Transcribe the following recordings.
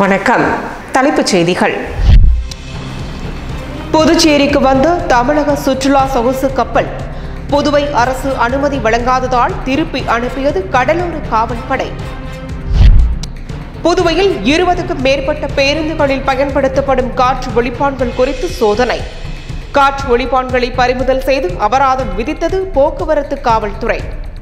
வணக்கம் தலைப்புச் செய்திகள் புதுச்சேரிக்கு வந்த தமிழக சுற்றுலா சொகுசு கப்பல் புதுவை அரசு அனுமதி வழங்காததால் திருப்பி அனுப்பியது கடலூர் காவல்படை புதுவையில் இருபதுக்கும் மேற்பட்ட பேருந்துகளில் பயன்படுத்தப்படும் காற்று ஒலிப்பான்கள் குறித்து சோதனை காற்று ஒலிப்பான்களை பறிமுதல் செய்து அபராதம் விதித்தது போக்குவரத்து காவல்துறை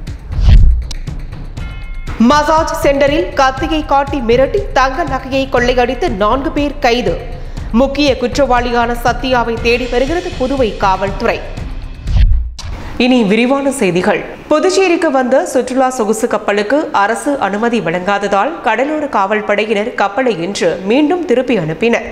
மசாஜ் சென்டரில் கத்தியை காட்டி மிரட்டி தங்க நகையை கொள்ளையடித்து நான்கு பேர் கைது முக்கிய குற்றவாளியான சத்யாவை தேடி வருகிறது புதுவை காவல்துறை இனி விரிவான செய்திகள் புதுச்சேரிக்கு வந்த சுற்றுலா சொகுசு கப்பலுக்கு அரசு அனுமதி வழங்காததால் கடலோர காவல்படையினர் கப்பலை இன்று மீண்டும் திருப்பி அனுப்பினர்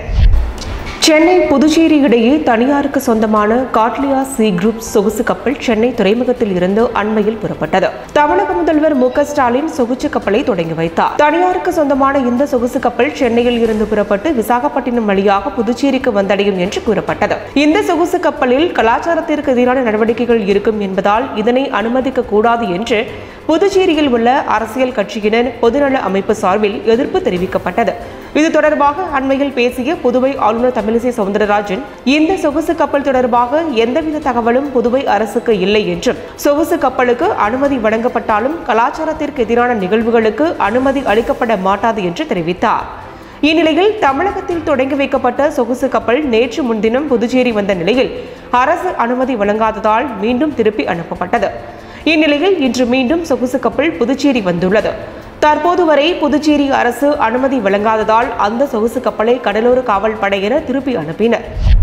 சென்னை புதுச்சேரி இடையே தனியாருக்கு சொந்தமான காட்லியா சி குரூப் சொகுசு கப்பல் சென்னை துறைமுகத்தில் இருந்து அண்மையில் புறப்பட்டது தமிழக முதல்வர் மு க ஸ்டாலின் சொகுசு கப்பலை தொடங்கி வைத்தார் தனியாருக்கு சொந்தமான இந்த சொகுசு கப்பல் சென்னையில் இருந்து புறப்பட்டு விசாகப்பட்டினம் வழியாக புதுச்சேரிக்கு வந்தடையும் என்று கூறப்பட்டது இந்த சொகுசு கப்பலில் கலாச்சாரத்திற்கு எதிரான நடவடிக்கைகள் இருக்கும் என்பதால் இதனை அனுமதிக்க கூடாது என்று புதுச்சேரியில் உள்ள அரசியல் கட்சியினர் பொதுநல அமைப்பு சார்பில் எதிர்ப்பு தெரிவிக்கப்பட்டது இது தொடர்பாக அண்மையில் பேசிய புதுவை ஆளுநர் தமிழிசை சவுந்தரராஜன் இந்த சொகுசு கப்பல் தொடர்பாக எந்தவித தகவலும் புதுவை அரசுக்கு இல்லை என்றும் சொகுசு கப்பலுக்கு அனுமதி வழங்கப்பட்டாலும் கலாச்சாரத்திற்கு எதிரான நிகழ்வுகளுக்கு அனுமதி அளிக்கப்பட மாட்டாது என்று தெரிவித்தார் இந்நிலையில் தமிழகத்தில் தொடங்கி வைக்கப்பட்ட சொகுசு கப்பல் நேற்று முன்தினம் புதுச்சேரி வந்த நிலையில் அரசு அனுமதி வழங்காததால் மீண்டும் திருப்பி அனுப்பப்பட்டது இந்நிலையில் இன்று மீண்டும் சொகுசு கப்பல் புதுச்சேரி வந்துள்ளது தற்போது வரை புதுச்சேரி அரசு அனுமதி வழங்காததால் அந்த சொகுசு கப்பலை கடலோர காவல் படையினர் திருப்பி அனுப்பினர்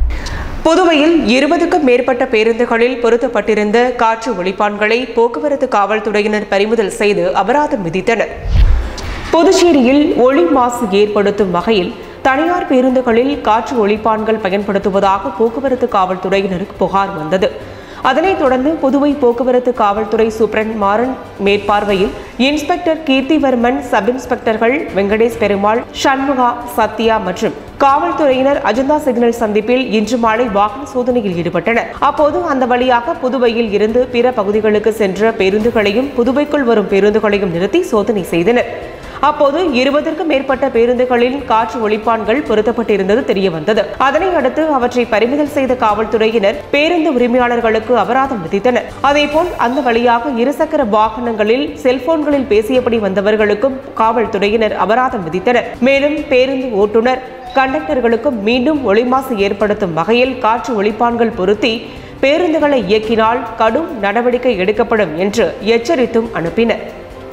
புதுவையில் இருபதுக்கும் மேற்பட்ட பேருந்துகளில் பொருத்தப்பட்டிருந்த காற்று ஒலிப்பான்களை போக்குவரத்து காவல்துறையினர் பறிமுதல் செய்து அபராதம் விதித்தனர் புதுச்சேரியில் ஒளி மாசு ஏற்படுத்தும் வகையில் தனியார் பேருந்துகளில் காற்று ஒலிப்பான்கள் பயன்படுத்துவதாக போக்குவரத்து காவல்துறையினருக்கு புகார் வந்தது அதனைத் தொடர்ந்து புதுவை போக்குவரத்து காவல்துறை சூப்பரண்ட் மாறன் மேற்பார்வையில் இன்ஸ்பெக்டர் கீர்த்திவர்மன் சப் இன்ஸ்பெக்டர்கள் வெங்கடேஷ் பெருமாள் சண்முகா சத்யா மற்றும் காவல்துறையினர் அஜந்தா சிக்னல் சந்திப்பில் இன்று மாலை வாகன சோதனையில் ஈடுபட்டனர் அப்போது அந்த வழியாக புதுவையில் இருந்து பிற பகுதிகளுக்கு சென்ற பேருந்துகளையும் புதுவைக்குள் வரும் பேருந்துகளையும் நிறுத்தி சோதனை செய்தனர் அப்போது இருபதற்கும் மேற்பட்ட பேருந்துகளில் காற்று ஒலிப்பான்கள் பொருத்தப்பட்டிருந்தது தெரிய வந்தது அதனை அடுத்து அவற்றை பறிமுதல் செய்த காவல்துறையினர் பேருந்து உரிமையாளர்களுக்கு அபராதம் விதித்தனர் அதேபோல் அந்த வழியாக இருசக்கர வாகனங்களில் செல்போன்களில் பேசியபடி வந்தவர்களுக்கும் காவல்துறையினர் அபராதம் விதித்தனர் மேலும் பேருந்து ஓட்டுநர் கண்டக்டர்களுக்கும் மீண்டும் ஒளிமாசு ஏற்படுத்தும் வகையில் காற்று ஒலிப்பான்கள் பொருத்தி பேருந்துகளை இயக்கினால் கடும் நடவடிக்கை எடுக்கப்படும் என்று எச்சரித்தும் அனுப்பினர்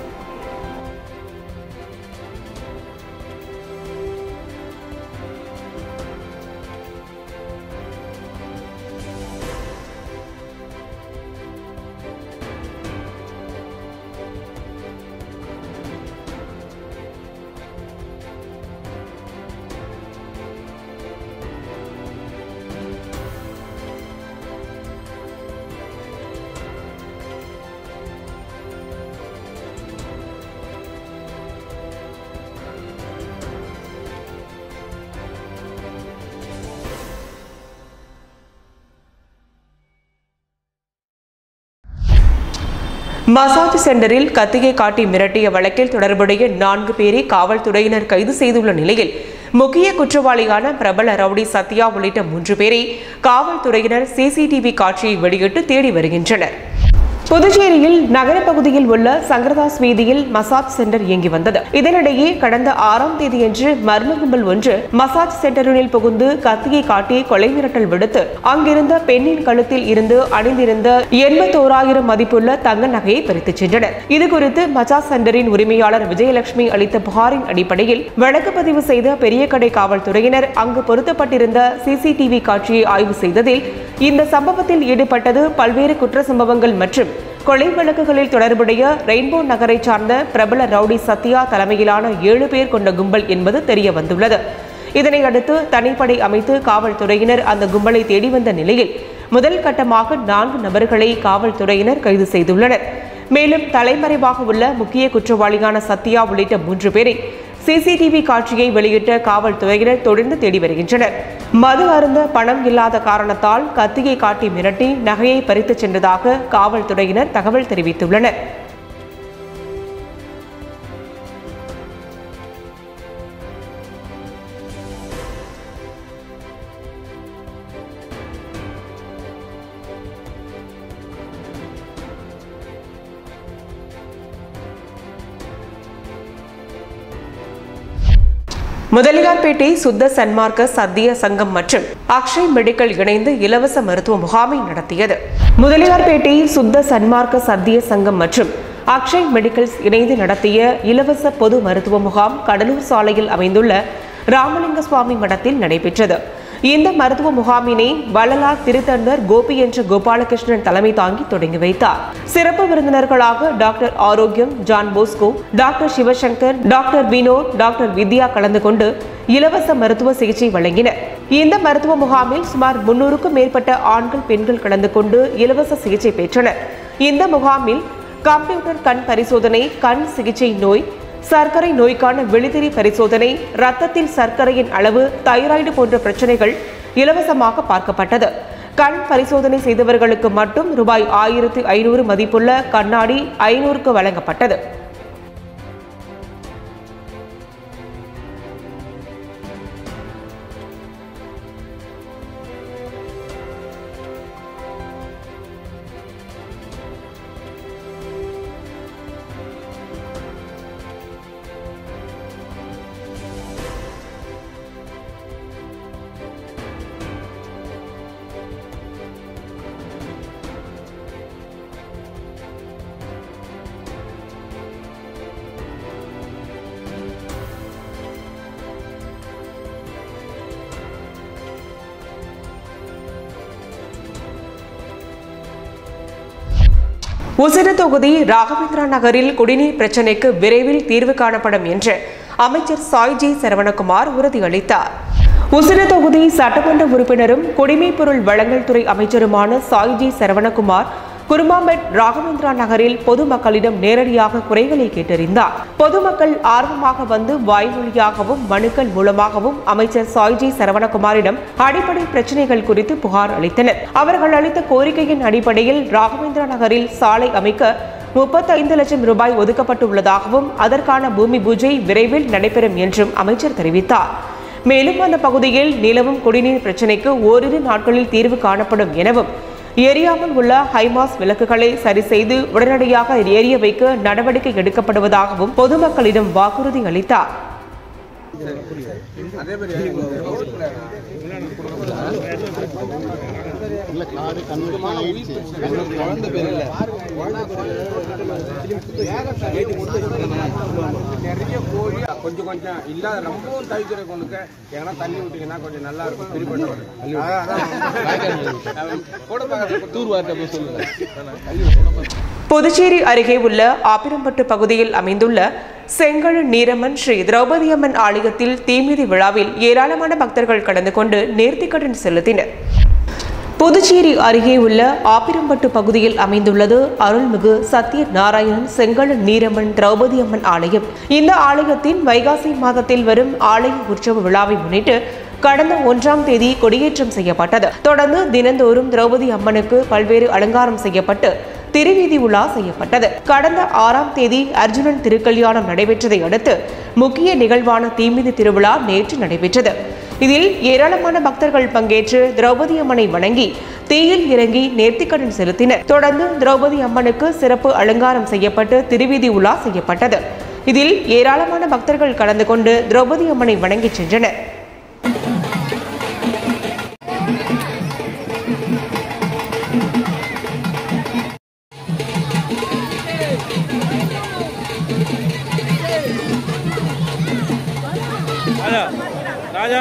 மசாஜ் சென்டரில் கத்தியை காட்டி மிரட்டிய வழக்கில் தொடர்புடைய நான்கு பேரை காவல்துறையினர் கைது செய்துள்ள நிலையில் முக்கிய குற்றவாளியான பிரபல ரவுடி சத்யா உள்ளிட்ட மூன்று பேரை காவல்துறையினர் சிசிடிவி காட்சியை வெளியிட்டு தேடி வருகின்றனர் புதுச்சேரியில் நகர பகுதியில் உள்ள சங்கரதாஸ் வீதியில் மசாஜ் சென்டர் இயங்கி வந்தது இதனிடையே கடந்த ஆறாம் தேதியன்று மர்ம கும்பல் ஒன்று மசாஜ் சென்டரில் புகுந்து கத்தியை காட்டி கொலை மிரட்டல் விடுத்து அங்கிருந்த பெண்ணின் கழுத்தில் இருந்து அணிந்திருந்த எண்பத்தோராயிரம் மதிப்புள்ள தங்க நகையை பறித்துச் சென்றனர் இதுகுறித்து மசாஜ் சென்டரின் உரிமையாளர் விஜயலட்சுமி அளித்த புகாரின் அடிப்படையில் வழக்கு பதிவு செய்த பெரிய கடை காவல்துறையினர் அங்கு பொருத்தப்பட்டிருந்த சிசிடிவி காட்சியை ஆய்வு செய்ததில் இந்த சம்பவத்தில் ஈடுபட்டது பல்வேறு குற்ற சம்பவங்கள் மற்றும் கொலை வழக்குகளில் தொடர்புடைய ரெயின்போ நகரை சார்ந்த பிரபல ரவுடி சத்யா தலைமையிலான ஏழு பேர் கொண்ட கும்பல் என்பது தெரிய வந்துள்ளது இதனை அடுத்து தனிப்படை அமைத்து காவல்துறையினர் அந்த கும்பலை தேடி வந்த நிலையில் முதல் கட்டமாக நான்கு நபர்களை காவல்துறையினர் கைது செய்துள்ளனர் மேலும் தலைமறைவாக உள்ள முக்கிய குற்றவாளியான சத்யா உள்ளிட்ட மூன்று பேரை சிசிடிவி காட்சியை வெளியிட்ட காவல்துறையினர் தொடர்ந்து தேடி வருகின்றனர் மது அருந்த பணம் இல்லாத காரணத்தால் கத்தியை காட்டி மிரட்டி நகையை பறித்துச் சென்றதாக காவல்துறையினர் தகவல் தெரிவித்துள்ளனர் முதலியார்பேட்டை சுத்த சன்மார்க்க சத்திய சங்கம் மற்றும் அக்ஷய் மெடிக்கல் இணைந்து இலவச மருத்துவ முகாமை நடத்தியது முதலியார்பேட்டை சுத்த சன்மார்க்க சத்திய சங்கம் மற்றும் அக்ஷய் மெடிக்கல்ஸ் இணைந்து நடத்திய இலவச பொது மருத்துவ முகாம் கடலூர் சாலையில் அமைந்துள்ள ராமலிங்க சுவாமி மடத்தில் நடைபெற்றது இந்த மருத்துவ முகாமினை வள்ளலார் திருத்தண்டர் கோபி என்ற கோபாலகிருஷ்ணன் தலைமை தாங்கி தொடங்கி வைத்தார் சிறப்பு விருந்தினர்களாக doctor Arokiyam John Bosco doctor Sivasankar doctor Vinod doctor Vidya கலந்து கொண்டு இலவச மருத்துவ சிகிச்சை வழங்கினர் இந்த மருத்துவ முகாமில் சுமார் முன்னூறுக்கும் மேற்பட்ட ஆண்கள் பெண்கள் கலந்து கொண்டு இலவச சிகிச்சை பெற்றனர் இந்த முகாமில் கம்ப்யூட்டர் கண் பரிசோதனை கண் சிகிச்சை நோய் சர்க்கரை நோய்க்கான விழித்திரி பரிசோதனை ரத்தத்தில் சர்க்கரையின் அளவு தைராய்டு போன்ற பிரச்சனைகள் இலவசமாக பார்க்கப்பட்டது கண் பரிசோதனை செய்தவர்களுக்கு மட்டும் ரூபாய் ஆயிரத்து ஐநூறு மதிப்புள்ள கண்ணாடி ஐநூறுக்கு வழங்கப்பட்டது உசிறு தொகுதி ராகவேந்திரா நகரில் குடிநீர் பிரச்சினைக்கு விரைவில் தீர்வு காணப்படும் என்று அமைச்சர் சாய்ஜி சரவணகுமார் உறுதியளித்தார் உசிறு தொகுதி சட்டமன்ற உறுப்பினரும் குடிமைப் பொருள் வழங்கல் துறை அமைச்சருமான சாய்ஜி சரவணகுமார் குருமாம்பேட் ராகவேந்திரா நகரில் பொதுமக்களிடம் நேரடியாக குறைகளை கேட்டறிந்தார் பொதுமக்கள் ஆர்வமாக வந்து வாய்மொழியாகவும் மனுக்கள் மூலமாகவும் அமைச்சர் சாய்ஜி சரவணகுமாரிடம் அடிப்படை பிரச்சனைகள் குறித்து புகார் அளித்தனர் அவர்கள் அளித்த கோரிக்கையின் அடிப்படையில் ராகவேந்திரா நகரில் சாலை அமைக்க முப்பத்தைந்து லட்சம் ரூபாய் ஒதுக்கப்பட்டுள்ளதாகவும் அதற்கான பூமி பூஜை விரைவில் நடைபெறும் என்றும் அமைச்சர் தெரிவித்தார் மேலும் அந்த பகுதியில் நிலவும் குடிநீர் பிரச்சினைக்கு ஓரிரு நாட்களில் தீர்வு காணப்படும் எனவும் எரியாமல் உள்ள ஹைமாஸ் விளக்குகளை சரி செய்து உடனடியாக எரிய வைக்க நடவடிக்கை எடுக்கப்படுவதாகவும் பொதுமக்களிடம் வாக்குறுதி அளித்தார் நிறைய கோழி கொஞ்சம் கொஞ்சம் இல்லாத ரொம்பவும் தவிக்கிற கொண்டுக்க ஏன்னா தண்ணி விட்டீங்கன்னா கொஞ்சம் நல்லா இருக்கும் பிரிப்பட்டு வரும் கூட தூர்வார்ட்ட சொல்லுங்க புதுச்சேரி அருகே உள்ள ஆப்பிரம்பட்டு பகுதியில் அமைந்துள்ள செங்கல் நீரம்மன் ஸ்ரீ திரௌபதி அம்மன் ஆலயத்தில் தீமிதி விழாவில் ஏராளமான பக்தர்கள் கலந்து கொண்டு நேர்த்திக்கடன் செலுத்தினர் புதுச்சேரி அருகே உள்ள ஆப்பிரம்பட்டு பகுதியில் அமைந்துள்ளது அருள்மிகு சத்ய நாராயணன் செங்கல் நீரம்மன் திரௌபதி அம்மன் ஆலயம் இந்த ஆலயத்தின் வைகாசி மாதத்தில் வரும் ஆலய உற்சவ விழாவை முன்னிட்டு கடந்த ஒன்றாம் தேதி கொடியேற்றம் செய்யப்பட்டது தொடர்ந்து தினந்தோறும் திரௌபதி அம்மனுக்கு பல்வேறு அலங்காரம் செய்யப்பட்டு திருவீதி உலா செய்யப்பட்டது கடந்த ஆறாம் தேதி அர்ஜுனன் திருக்கல்யாணம் நடைபெற்றதை அடுத்து முக்கிய நிகழ்வான தீமிதி திருவிழா நேற்று நடைபெற்றது இதில் ஏராளமான பக்தர்கள் பங்கேற்று திரௌபதி அம்மனை வணங்கி தீயில் இறங்கி நேர்த்திக்கடன் செலுத்தினர் தொடர்ந்து திரௌபதி அம்மனுக்கு சிறப்பு அலங்காரம் செய்யப்பட்டு திருவீதி உலா செய்யப்பட்டது இதில் ஏராளமான பக்தர்கள் கலந்து கொண்டு திரௌபதி அம்மனை வணங்கிச் சென்றனர் ராஜா ராஜா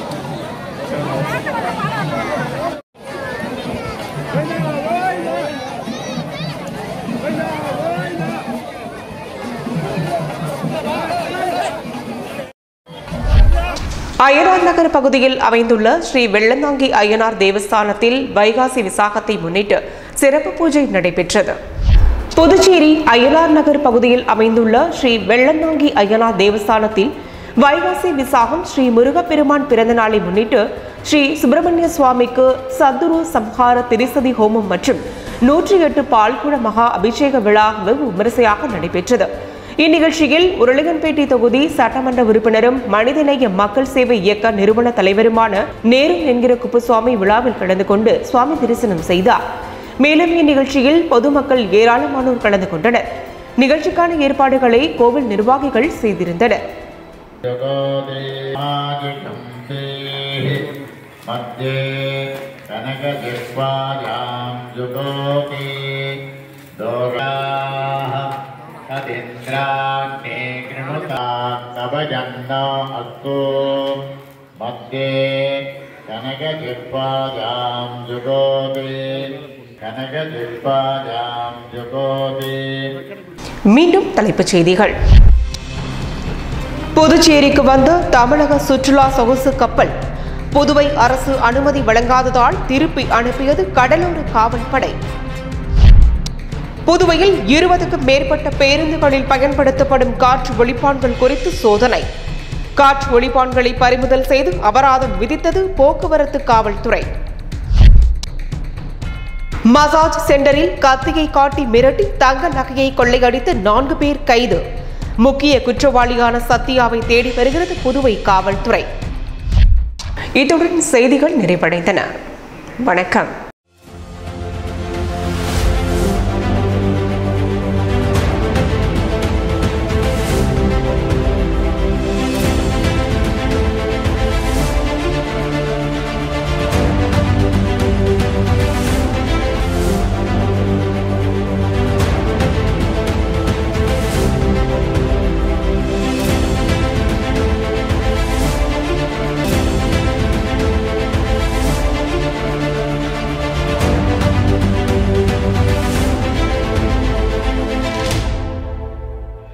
அய்யனார் நகர் பகுதியில் அமைந்துள்ள ஸ்ரீ வெள்ளந்தாங்கி அய்யனார் தேவஸ்தானத்தில் வைகாசி விசாகத்தை முன்னிட்டு சிறப்பு பூஜை நடைபெற்றது புதுச்சேரி அய்யனார் நகர் பகுதியில் அமைந்துள்ள ஸ்ரீ வெள்ளந்தாங்கி அய்யனார் தேவஸ்தானத்தில் வைகாசி விசாகம் ஸ்ரீ முருகப்பெருமான் பிறந்த நாளை முன்னிட்டு ஸ்ரீ சுப்பிரமணிய சுவாமிக்கு சத்துரு சம்ஹார திரிசதி ஹோமம் மற்றும் நூற்றி எட்டு பால்குட மகா அபிஷேக விழா வெகு விமரிசையாக நடைபெற்றது இந்நிகழ்ச்சியில் உருளையன்பேட்டை தொகுதி சட்டமன்ற உறுப்பினரும் மனிதநேய மக்கள் சேவை இயக்க நிறுவன தலைவருமான நேரு என்கிற குப்புசுவாமி விழாவில் கலந்து கொண்டு சுவாமி தரிசனம் செய்தார் மேலும் இந்நிகழ்ச்சியில் பொதுமக்கள் ஏராளமானோர் கலந்து கொண்டனர் நிகழ்ச்சிக்கான ஏற்பாடுகளை கோவில் நிர்வாகிகள் செய்திருந்தனர் जगोदेवादिशम्पेः मध्ये कनकजिह्वायां जुगोति दोराः तदिन्द्राग्ने कृणुता कवजन्नो अस्तु मध्ये कनकजिह्वायां जुगोति कनकजिह्वायां जुगोति மீண்டும் தலைப்புச் செய்திகள் புதுச்சேரிக்கு வந்த தமிழக சுற்றுலா சொகுசு கப்பல் புதுவை அரசு அனுமதி வழங்காததால் திருப்பி அனுப்பியது கடலோர காவல்படை புதுவையில் இருபதுக்கும் மேற்பட்ட பேருந்துகளில் பயன்படுத்தப்படும் காற்று ஒளிப்பான்கள் குறித்து சோதனை காற்று ஒளிப்பான்களை பறிமுதல் செய்து அபராதம் விதித்தது போக்குவரத்து காவல்துறை மசாஜ் சென்டரில் கத்தியை காட்டி மிரட்டி தங்க நகையை கொள்ளையடித்து நான்கு பேர் கைது முக்கிய குற்றவாளியான சத்யாவை தேடி வருகிறது புதுவை காவல்துறை இத்துடன் செய்திகள் நிறைவடைந்தன வணக்கம்